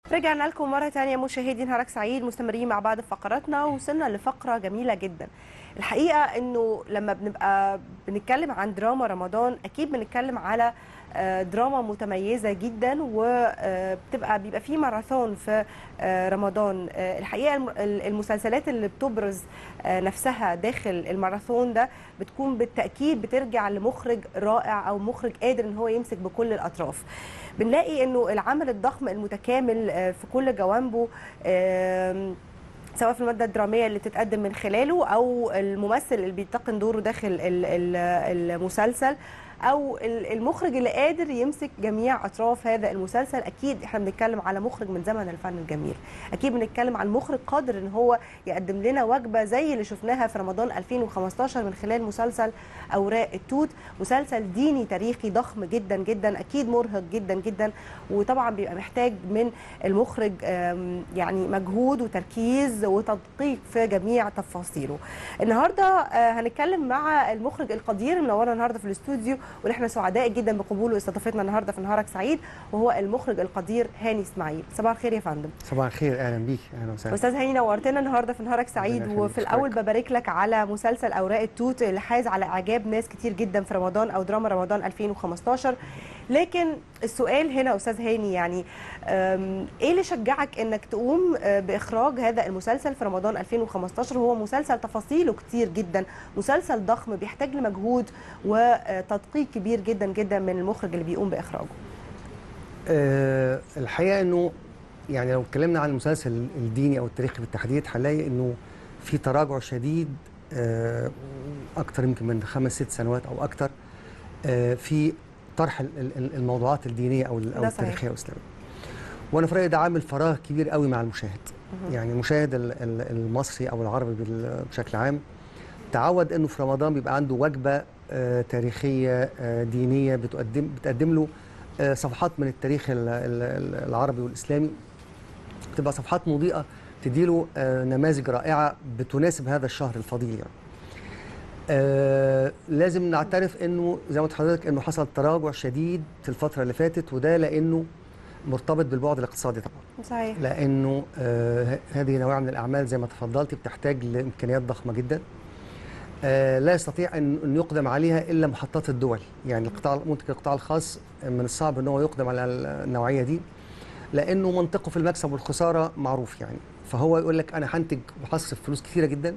رجعنا لكم مرة تانية مشاهدي نهارك سعيد مستمرين مع بعض فقراتنا وصلنا لفقرة جميلة جدا الحقيقة انه لما بنبقى بنتكلم عن دراما رمضان اكيد بنتكلم على آه، دراما متميزة جدا وبتبقى بيبقى في ماراثون في آه، رمضان آه، الحقيقة الم- المسلسلات اللي بتبرز آه، نفسها داخل الماراثون ده بتكون بالتأكيد بترجع لمخرج رائع أو مخرج قادر ان هو يمسك بكل الأطراف بنلاقي انه العمل الضخم المتكامل آه، في كل جوانبه آم، سواء في الماده الدراميه اللي بتتقدم من خلاله او الممثل اللي بيتقن دوره داخل ال- ال- المسلسل او ال- المخرج اللي قادر يمسك جميع اطراف هذا المسلسل اكيد احنا بنتكلم على مخرج من زمن الفن الجميل اكيد بنتكلم عن مخرج قادر ان هو يقدم لنا وجبه زي اللي شفناها في رمضان 2015 من خلال مسلسل اوراق التوت مسلسل ديني تاريخي ضخم جدا جدا اكيد مرهق جدا جدا وطبعا بيبقى محتاج من المخرج آم، يعني مجهود وتركيز وتدقيق في جميع تفاصيله النهارده آه، هنتكلم مع المخرج القدير منورنا النهارده في الاستوديو واللي احنا سعداء جدا بقبوله واستضافتنا النهارده في نهارك سعيد وهو المخرج القدير هاني اسماعيل صباح الخير يا فندم صباح الخير اهلا بيك اهلا وسهلا استاذ هاني نورتنا النهارده في نهارك سعيد يخليك، وفي أشكرك. الاول ببارك لك على مسلسل اوراق التوت اللي حاز على اعجاب ناس كتير جدا في رمضان او دراما رمضان 2015 لكن السؤال هنا استاذ هاني يعني أم، ايه اللي شجعك انك تقوم آه، باخراج هذا المسلسل في رمضان 2015 وهو مسلسل تفاصيله كتير جدا مسلسل ضخم بيحتاج لمجهود وتدقيق كبير جدا جدا من المخرج اللي بيقوم باخراجه أه الحقيقه انه يعني لو اتكلمنا عن المسلسل الديني او التاريخي بالتحديد هنلاقي انه في تراجع شديد أه اكتر يمكن من خمس ست سنوات او اكتر أه في طرح ال- ال- الموضوعات الدينيه او ال- او ده صحيح. التاريخيه والاسلاميه وانا في رايي ده عامل فراغ كبير قوي مع المشاهد يعني المشاهد ال- ال- المصري او العربي بال- بشكل عام تعود انه في رمضان بيبقى عنده وجبه آه، تاريخيه آه، دينيه بتقدم بتقدم له آه، صفحات من التاريخ ال- ال- العربي والاسلامي بتبقى صفحات مضيئه تديله آه، نماذج رائعه بتناسب هذا الشهر الفضيل يعني. آه لازم نعترف انه زي ما قلت لحضرتك انه حصل تراجع شديد في الفتره اللي فاتت وده لانه مرتبط بالبعد الاقتصادي طبعا. صحيح لانه آه ه- هذه نوع من الاعمال زي ما تفضلت بتحتاج لامكانيات ضخمه جدا آه لا يستطيع ان أن يقدم عليها الا محطات الدول يعني القطاع منتج القطاع الخاص من الصعب ان هو يقدم على النوعيه دي لانه منطقه في المكسب والخساره معروف يعني فهو يقول لك انا هنتج وهصرف فلوس كثيره جدا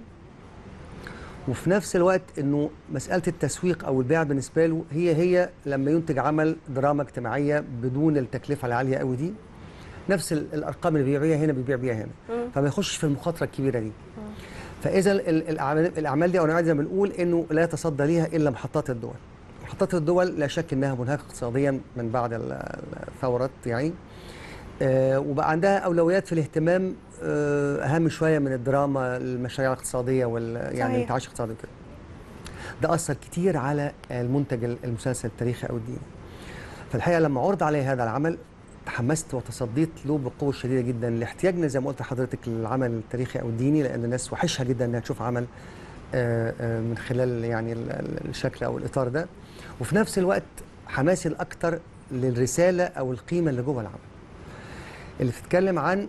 وفي نفس الوقت انه مساله التسويق او البيع بالنسبه له هي هي لما ينتج عمل دراما اجتماعيه بدون التكلفه العاليه قوي دي نفس ال- الارقام اللي بيبيع بيها هنا بيبيع بيها هنا مم. فما يخشش في المخاطره الكبيره دي فاذا ال- الاعمال الاعمال دي او نوعية زي ما بنقول انه لا يتصدى ليها الا محطات الدول محطات الدول لا شك انها منهكه اقتصاديا من بعد ال- الثورات يعني آه، وبقى عندها اولويات في الاهتمام آه، اهم شويه من الدراما المشاريع الاقتصاديه وال يعني صحيح. الانتعاش الاقتصادي وكده ده اثر كتير على المنتج ال- المسلسل التاريخي او الديني فالحقيقه لما عرض علي هذا العمل تحمست وتصديت له بقوه شديده جدا لاحتياجنا زي ما قلت لحضرتك للعمل التاريخي او الديني لان الناس وحشها جدا انها تشوف عمل آه، آه، من خلال يعني ال- ال- الشكل او الاطار ده وفي نفس الوقت حماسي الاكثر للرساله او القيمه اللي جوه العمل اللي بتتكلم عن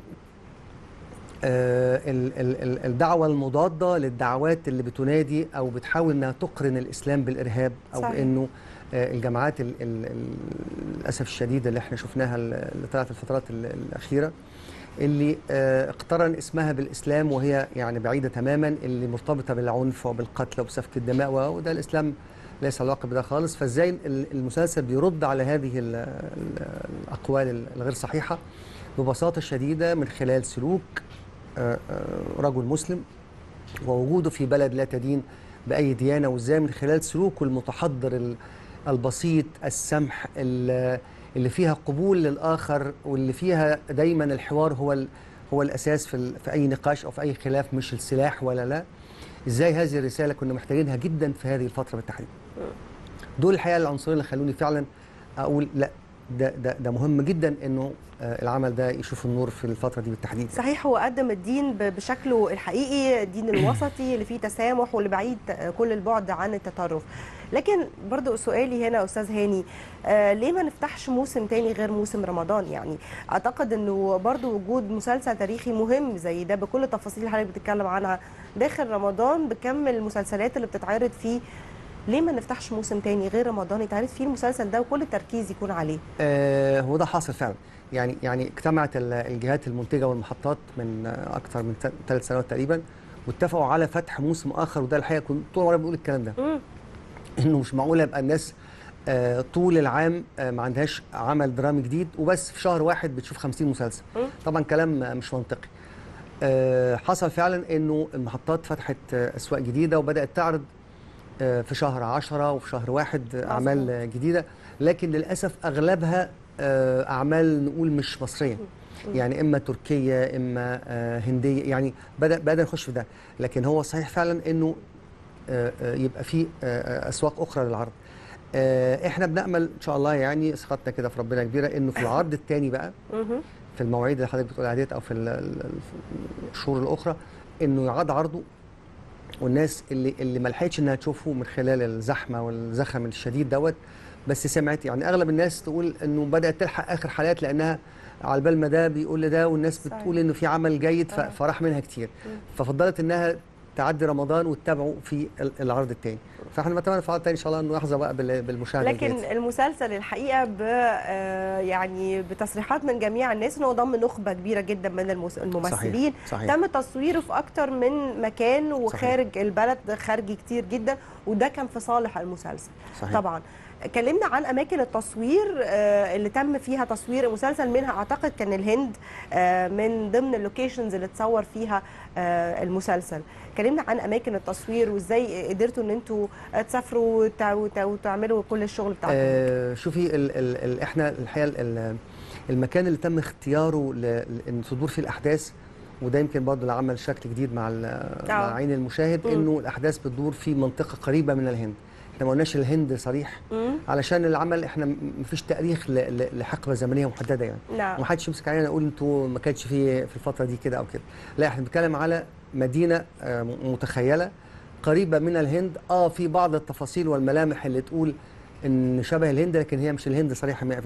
آه، ال- ال- ال- الدعوه المضاده للدعوات اللي بتنادي او بتحاول انها تقرن الاسلام بالارهاب او صحيح. بانه آه، الجماعات ال- ال- ال- للاسف الشديد اللي احنا شفناها ال- اللي طلعت في الفترات ال- الاخيره اللي آه، اقترن اسمها بالاسلام وهي يعني بعيده تماما اللي مرتبطه بالعنف وبالقتل وبسفك الدماء وده الاسلام ليس له علاقه بده خالص فازاي ال- المسلسل بيرد على هذه ال- ال- الاقوال الغير صحيحه ببساطه شديده من خلال سلوك آه، آه، رجل مسلم ووجوده في بلد لا تدين باي ديانه وازاي من خلال سلوكه المتحضر ال- البسيط السمح ال- اللي فيها قبول للاخر واللي فيها دايما الحوار هو ال- هو الاساس في ال- في اي نقاش او في اي خلاف مش السلاح ولا لا ازاي هذه الرساله كنا محتاجينها جدا في هذه الفتره بالتحديد دول الحقيقه العنصرين اللي خلوني فعلا اقول لا ده ده ده مهم جدا انه آه، العمل ده يشوف النور في الفتره دي بالتحديد صحيح هو قدم الدين ب- بشكله الحقيقي الدين الوسطي اللي فيه تسامح واللي بعيد كل البعد عن التطرف لكن برضو سؤالي هنا استاذ هاني آه ليه ما نفتحش موسم تاني غير موسم رمضان يعني اعتقد انه برضو وجود مسلسل تاريخي مهم زي ده بكل التفاصيل اللي حضرتك بتتكلم عنها داخل رمضان بكم المسلسلات اللي بتتعرض فيه ليه ما نفتحش موسم تاني غير رمضان يتعرض فيه المسلسل ده وكل التركيز يكون عليه آه، هو ده حاصل فعلا يعني يعني اجتمعت ال- الجهات المنتجه والمحطات من آه، اكثر من ثلاث سنوات تقريبا واتفقوا على فتح موسم اخر وده الحقيقه كنت طول عمري بقول الكلام ده مم. انه مش معقول يبقى الناس آه، طول العام آه، ما عندهاش عمل درامي جديد وبس في شهر واحد بتشوف 50 مسلسل مم. طبعا كلام آه، مش منطقي آه، حصل فعلا انه المحطات فتحت آه، اسواق جديده وبدات تعرض آه، في شهر 10 وفي شهر واحد آه، اعمال مظبوط. آه، جديده لكن للاسف اغلبها آه، اعمال نقول مش مصريه يعني اما تركيه اما آه، هنديه يعني بدا بدا نخش في ده لكن هو صحيح فعلا انه آه، آه، يبقى في آه، آه، اسواق اخرى للعرض آه، احنا بنامل ان شاء الله يعني ثقتنا كده في ربنا كبيره انه في العرض الثاني بقى مهم. في المواعيد اللي حضرتك بتقول عليها ديت او في ال- ال- الشهور الاخرى انه يعاد عرضه والناس اللي اللي ما لحقتش انها تشوفه من خلال الزحمه والزخم الشديد دوت بس سمعت يعني اغلب الناس تقول انه بدات تلحق اخر حلقات لانها على بال ما ده بيقول لده والناس صحيح. بتقول انه في عمل جيد ف- آه. فراح منها كتير مم. ففضلت انها تعدي رمضان وتتابعه في ال- العرض الثاني فاحنا نتمنى في العرض الثاني ان شاء الله انه يحظى بقى بال- بالمشاهده لكن الجيدة. المسلسل الحقيقه ب آه، يعني بتصريحات من جميع الناس انه ضم نخبه كبيره جدا من المس- الممثلين صحيح. تم تصويره في اكتر من مكان وخارج البلد خارجي كتير جدا وده كان في صالح المسلسل صحيح. طبعا كلمنا عن اماكن التصوير آه، اللي تم فيها تصوير المسلسل منها اعتقد كان الهند آه، من ضمن اللوكيشنز اللي اتصور فيها آه، المسلسل كلمنا عن اماكن التصوير وازاي قدرتوا ان انتوا تسافروا وتع- وتع- وتعملوا كل الشغل بتاعكم آه شوفي ال ال ال احنا الحقيقه ال- ال- المكان اللي تم اختياره ل- ل- ان تدور فيه الاحداث وده يمكن برضه اللي عمل شكل جديد مع ال- مع عين المشاهد مم. انه الاحداث بتدور في منطقه قريبه من الهند احنا ما قلناش الهند صريح مم. علشان العمل احنا م- مفيش تاريخ ل- ل- لحقبه زمنيه محدده يعني نعم ومحدش يمسك علينا يقول انتوا ما كانش في في الفتره دي كده او كده لا احنا بنتكلم على مدينه آه، م- متخيله قريبه من الهند اه في بعض التفاصيل والملامح اللي تقول ان شبه الهند لكن هي مش الهند صريحه 100%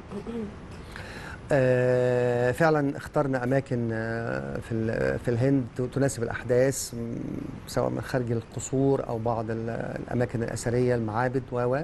آه فعلا اخترنا اماكن آه في ال- في الهند ت- تناسب الاحداث م، سواء من خارج القصور او بعض ال- الاماكن الاثريه المعابد و و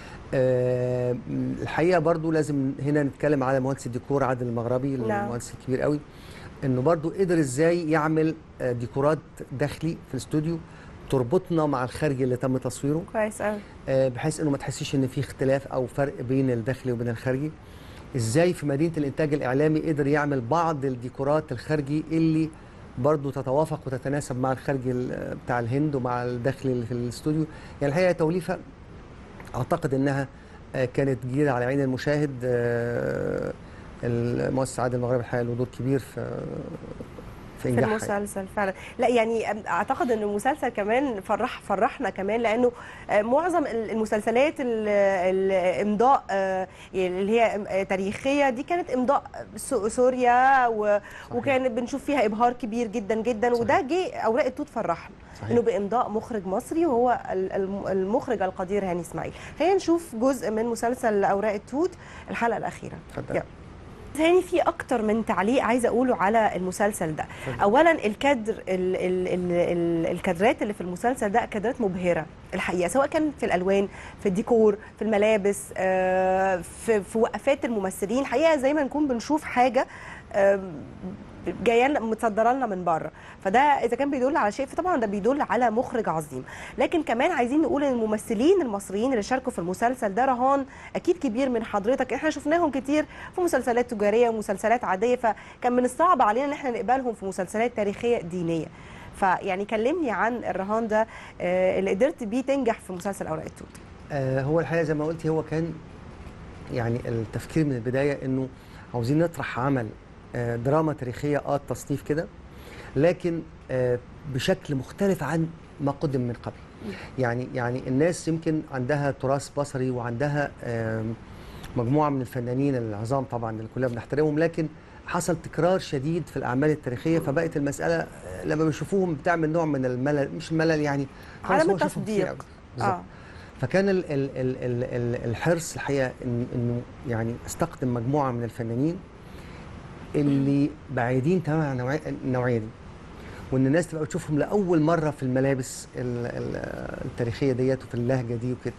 آه، م، الحقيقه برضو لازم هنا نتكلم على مهندس الديكور عادل المغربي نعم. المهندس الكبير قوي انه برضو قدر ازاي يعمل آه، ديكورات داخلي في الاستوديو تربطنا مع الخارجي اللي تم تصويره كويس قوي آه، بحيث انه ما تحسيش ان في اختلاف او فرق بين الداخلي وبين الخارجي ازاي في مدينه الانتاج الاعلامي قدر يعمل بعض الديكورات الخارجي اللي برضه تتوافق وتتناسب مع الخارجي ال- بتاع الهند ومع الداخلي اللي في الاستوديو يعني الحقيقه توليفه اعتقد انها آه، كانت جديده على عين المشاهد آه، المؤسس عادل المغربي الحقيقه له دور كبير في في في انجاحها المسلسل فعلا لا يعني اعتقد ان المسلسل كمان فرح فرحنا كمان لانه آه، معظم ال- المسلسلات ال- الامضاء آه، اللي هي آه، تاريخيه دي كانت امضاء سو- سوريا و- وكانت بنشوف فيها ابهار كبير جدا جدا صحيح. وده جه اوراق التوت فرحنا صحيح. انه بامضاء مخرج مصري وهو ال- الم- المخرج القدير هاني اسماعيل خلينا نشوف جزء من مسلسل اوراق التوت الحلقه الاخيره اتفضل. يلا. تاني في اكتر من تعليق عايزه اقوله على المسلسل ده اتفضل. اولا الكادر ال ال ال ال الكادرات اللي في المسلسل ده كادرات مبهره الحقيقه سواء كان في الالوان في الديكور في الملابس آه، في في وقفات الممثلين حقيقه زي ما نكون بنشوف حاجه آم، جايه لنا- متصدره لنا من بره فده اذا كان بيدل على شيء فطبعا ده بيدل على مخرج عظيم لكن كمان عايزين نقول ان الممثلين المصريين اللي شاركوا في المسلسل ده رهان اكيد كبير من حضرتك احنا شفناهم كتير في مسلسلات تجاريه ومسلسلات عاديه فكان من الصعب علينا ان احنا نقبلهم في مسلسلات تاريخيه دينيه فيعني كلمني عن الرهان ده آه، اللي قدرت بيه تنجح في مسلسل اوراق التوت آه، هو الحقيقه زي ما قلتي هو كان يعني التفكير من البدايه انه عاوزين نطرح عمل آه، دراما تاريخيه اه تصنيف كده لكن آه، بشكل مختلف عن ما قدم من قبل يعني يعني الناس يمكن عندها تراث بصري وعندها آم، مجموعه من الفنانين العظام طبعا اللي كلنا بنحترمهم لكن حصل تكرار شديد في الاعمال التاريخيه فبقت المساله آه، لما بنشوفوهم بتعمل نوع من الملل مش ملل يعني خلاص عدم هو شافهم كتير التصديق. قوي. بالظبط اه فكان ال ال ال ال ال الحرص الحقيقه إن انه يعني استقدم مجموعه من الفنانين اللي بعيدين تماما عن النوعية- النوعيه دي وان الناس تبقى بتشوفهم لاول مره في الملابس ال- ال- التاريخيه ديت وفي اللهجه دي وكده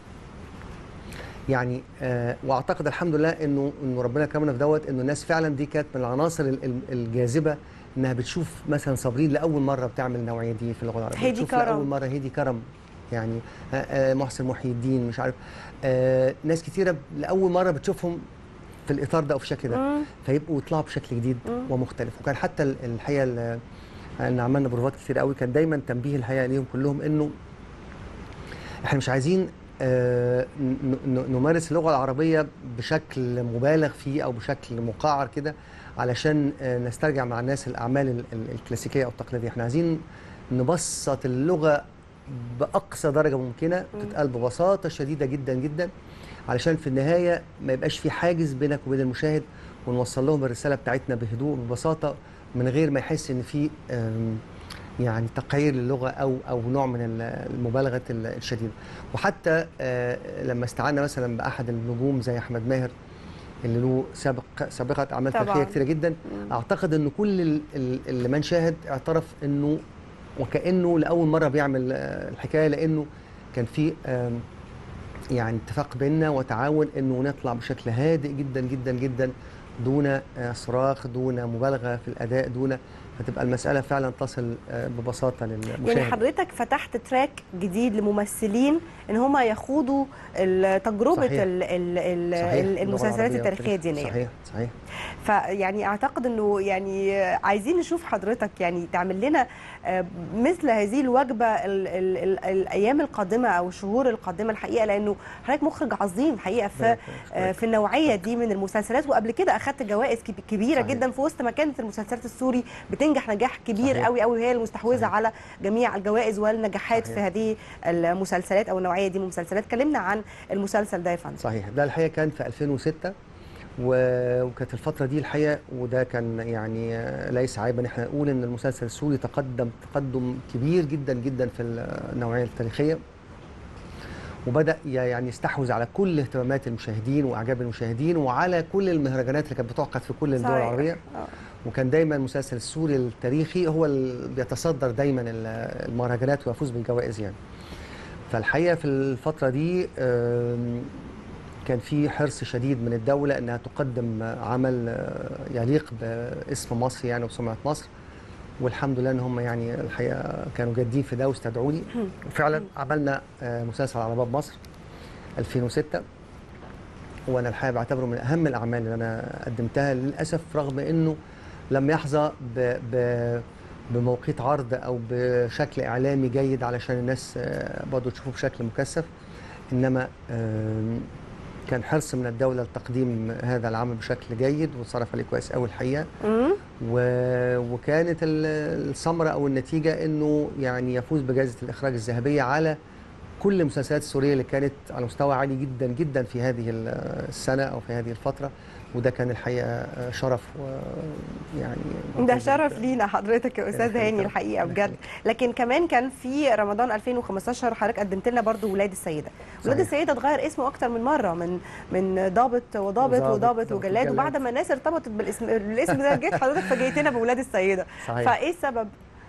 يعني آه واعتقد الحمد لله انه انه ربنا كرمنا في دوت انه الناس فعلا دي كانت من العناصر ال- ال- الجاذبه انها بتشوف مثلا صابرين لاول مره بتعمل النوعيه دي في اللغه العربيه هيدي بتشوف كرم. لاول مره هيدي كرم يعني آه، آه، محسن محي الدين مش عارف آه، ناس كتيره لاول مره بتشوفهم في الاطار ده او في الشكل ده مم. فيبقوا يطلعوا بشكل جديد مم. ومختلف وكان حتى ال- الحقيقه ال- ان عملنا بروفات كتير قوي كان دايما تنبيه الحقيقه ليهم كلهم انه احنا مش عايزين آه، ن- ن- نمارس اللغه العربيه بشكل مبالغ فيه او بشكل مقعر كده علشان آه، نسترجع مع الناس الاعمال ال- ال- الكلاسيكيه او التقليديه احنا عايزين نبسط اللغه باقصى درجه ممكنه مم. تتقال ببساطه شديده جدا جدا علشان في النهايه ما يبقاش في حاجز بينك وبين المشاهد ونوصل لهم الرساله بتاعتنا بهدوء وببساطه من غير ما يحس ان في آم، يعني تقعير للغه او او نوع من ال- المبالغه ال- الشديده وحتى آه، لما استعنا مثلا باحد النجوم زي احمد ماهر اللي له سابق سابقه اعمال طبعاً. تاريخيه كتيره جدا مم. اعتقد ان كل ال- ال- اللي من شاهد اعترف انه وكانه لاول مره بيعمل آه، الحكايه لانه كان في آم، يعني اتفاق بيننا وتعاون انه نطلع بشكل هادئ جدا جدا جدا دون آه، صراخ دون مبالغه في الاداء دون فتبقى المساله فعلا تصل آه، ببساطه للمشاهد يعني حضرتك فتحت تراك جديد لممثلين ان هم يخوضوا ال- تجربه صحيح. ال ال ال صحيح، ال- اللغة المسلسلات العربية التاريخيه والتاريخ. الدينيه صحيح صحيح فيعني اعتقد انه يعني عايزين نشوف حضرتك يعني تعمل لنا آه، مثل هذه الوجبه ال ال ال الايام القادمه او الشهور القادمه الحقيقه لانه حضرتك مخرج عظيم حقيقه في آه، في النوعيه دي من المسلسلات وقبل كده اخذت جوائز كب- كبيره صحيح. جدا في وسط ما كانت المسلسلات السوري بتنجح نجاح كبير صحيح. قوي قوي هي المستحوذه صحيح. على جميع الجوائز والنجاحات في صحيح. هذه المسلسلات او النوعيه دي من المسلسلات كلمنا عن المسلسل ده يا فندم صحيح ده الحقيقه كان في 2006 و- وكانت الفتره دي الحقيقه وده كان يعني آه، ليس عيبا ان احنا نقول ان المسلسل السوري تقدم تقدم كبير جدا جدا في النوعيه التاريخيه وبدا ي- يعني يستحوذ على كل اهتمامات المشاهدين واعجاب المشاهدين وعلى كل المهرجانات اللي كانت بتعقد في كل الدول صحيح. العربيه آه. وكان دايما المسلسل السوري التاريخي هو اللي بيتصدر دايما ال- المهرجانات ويفوز بالجوائز يعني فالحقيقه في الفتره دي آم، كان في حرص شديد من الدوله انها تقدم عمل آه، يليق باسم مصر يعني وسمعه مصر والحمد لله ان هم يعني الحقيقه كانوا جادين في ده واستدعوني وفعلا عملنا آه، مسلسل على باب مصر 2006 وانا الحقيقه بعتبره من اهم الاعمال اللي انا قدمتها للاسف رغم انه لم يحظى ب ب بموقيت عرض او بشكل اعلامي جيد علشان الناس آه، برضه تشوفه بشكل مكثف انما آم، كان حرص من الدوله لتقديم هذا العمل بشكل جيد وتصرف عليه كويس قوي الحقيقه مم. و- وكانت ال- الثمره او النتيجه انه يعني يفوز بجائزه الاخراج الذهبيه على كل المسلسلات السوريه اللي كانت على مستوى عالي جدا جدا في هذه ال- السنه او في هذه الفتره وده كان الحقيقه شرف ويعني ده شرف لينا حضرتك يا استاذ يخليك هاني يا رب. الحقيقه الله بجد يخليك. لكن كمان كان في رمضان 2015 حضرتك قدمت لنا برضو ولاد السيده ولاد صحيح. السيده اتغير اسمه اكتر من مره من من ضابط وضابط وضابط وضابط وجلاد. وجلاد وبعد ما الناس ارتبطت بالاسم الاسم ده جيت حضرتك فاجئتنا بولاد السيده صحيح. فايه السبب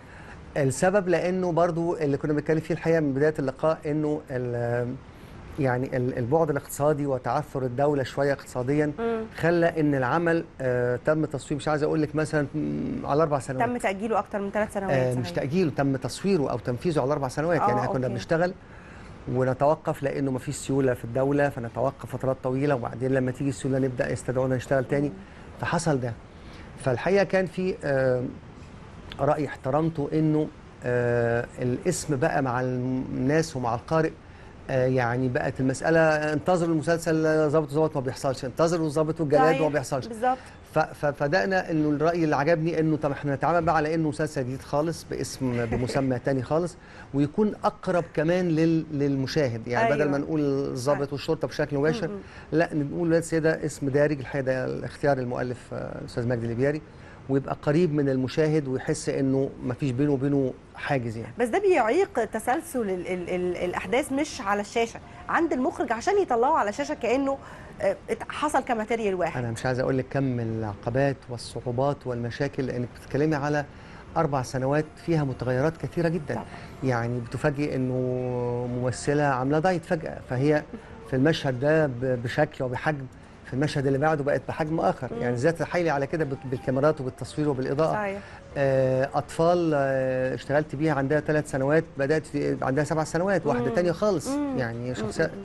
السبب لانه برضو اللي كنا بنتكلم فيه الحقيقه من بدايه اللقاء انه ال- يعني ال- البعد الاقتصادي وتعثر الدوله شويه اقتصاديا مم. خلى ان العمل آه تم تصويره مش عايز اقول لك مثلا مم، على اربع سنوات تم تاجيله اكتر من ثلاث سنوات آه صحيح. مش تاجيله تم تصويره او تنفيذه على اربع سنوات آه، يعني احنا كنا أوكي. بنشتغل ونتوقف لانه ما فيش سيوله في الدوله فنتوقف فترات طويله وبعدين لما تيجي السيوله نبدا يستدعونا نشتغل تاني فحصل ده فالحقيقه كان في آه راي احترمته انه آه الاسم بقى مع الناس ومع القارئ آه، يعني بقت المساله انتظروا المسلسل ظابط وظابط ما بيحصلش انتظروا الظابط والجلاد صحيح. وما بيحصلش بالظبط ف- ف- فبدانا انه الراي اللي عجبني انه طب احنا نتعامل بقى على انه مسلسل جديد خالص باسم بمسمى تاني خالص ويكون اقرب كمان لل للمشاهد يعني أيوة. بدل ما نقول الضابط والشرطه بشكل مباشر م- م. لا نقول بس ده اسم دارج الحقيقه ده اختيار المؤلف آه، الاستاذ مجدي البياري ويبقى قريب من المشاهد ويحس انه ما فيش بينه وبينه حاجز يعني بس ده بيعيق تسلسل ال ال ال الاحداث مش على الشاشه عند المخرج عشان يطلعه على الشاشه كانه آه، ات- حصل كماتيريال واحد انا مش عايز اقول لك كم العقبات والصعوبات والمشاكل لانك بتتكلمي على اربع سنوات فيها متغيرات كثيره جدا طبعا. يعني بتفاجئ انه ممثله عامله دايت فجاه فهي في المشهد ده ب- بشكل وبحجم في المشهد اللي بعده بقت بحجم اخر مم. يعني ذات حيلي على كده بال- بالكاميرات وبالتصوير وبالاضاءه صحيح آه، اطفال آه، اشتغلت بيها عندها ثلاث سنوات بدات في عندها سبع سنوات واحده مم. تانية خالص مم. يعني شخصيه م- م-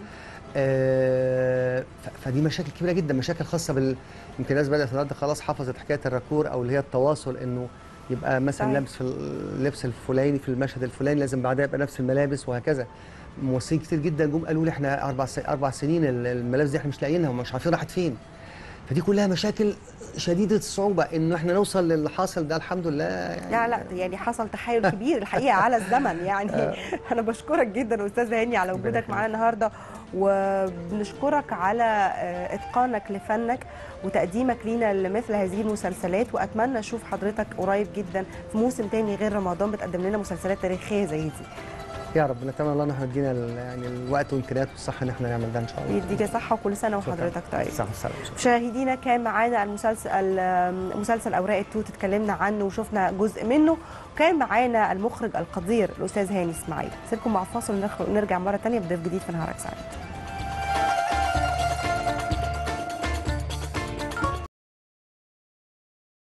آه، ف- فدي مشاكل كبيره جدا مشاكل خاصه بال يمكن الناس بدات النهارده خلاص حفظت حكايه الراكور او اللي هي التواصل انه يبقى مثلا صحيح. لابس في اللبس الفلاني في المشهد الفلاني لازم بعدها يبقى نفس الملابس وهكذا ممثلين كتير جدا جم قالوا لي احنا اربع س- اربع سنين ال- الملابس دي احنا مش لاقيينها ومش عارفين راحت فين فدي كلها مشاكل شديده الصعوبه انه احنا نوصل للي حاصل ده الحمد لله يعني لا لا يعني حصل تحايل كبير الحقيقه على الزمن يعني انا بشكرك جدا استاذ هاني على ربنا وجودك يخليك. معانا النهارده وبنشكرك على آه، اتقانك لفنك وتقديمك لينا لمثل هذه المسلسلات واتمنى اشوف حضرتك قريب جدا في موسم تاني غير رمضان بتقدم لنا مسلسلات تاريخيه زي دي يا رب نتمنى الله ان احنا ادينا ال- يعني الوقت والامكانيات والصحه ان احنا نعمل ده ان شاء الله يديك صحه وكل سنه شكراً. وحضرتك طيب صح السلام مشاهدينا كان معانا المسلسل مسلسل اوراق التوت اتكلمنا عنه وشفنا جزء منه وكان معانا المخرج القدير الاستاذ هاني اسماعيل سيبكم مع فاصل ونرجع مره ثانيه بضيف جديد في نهارك سعيد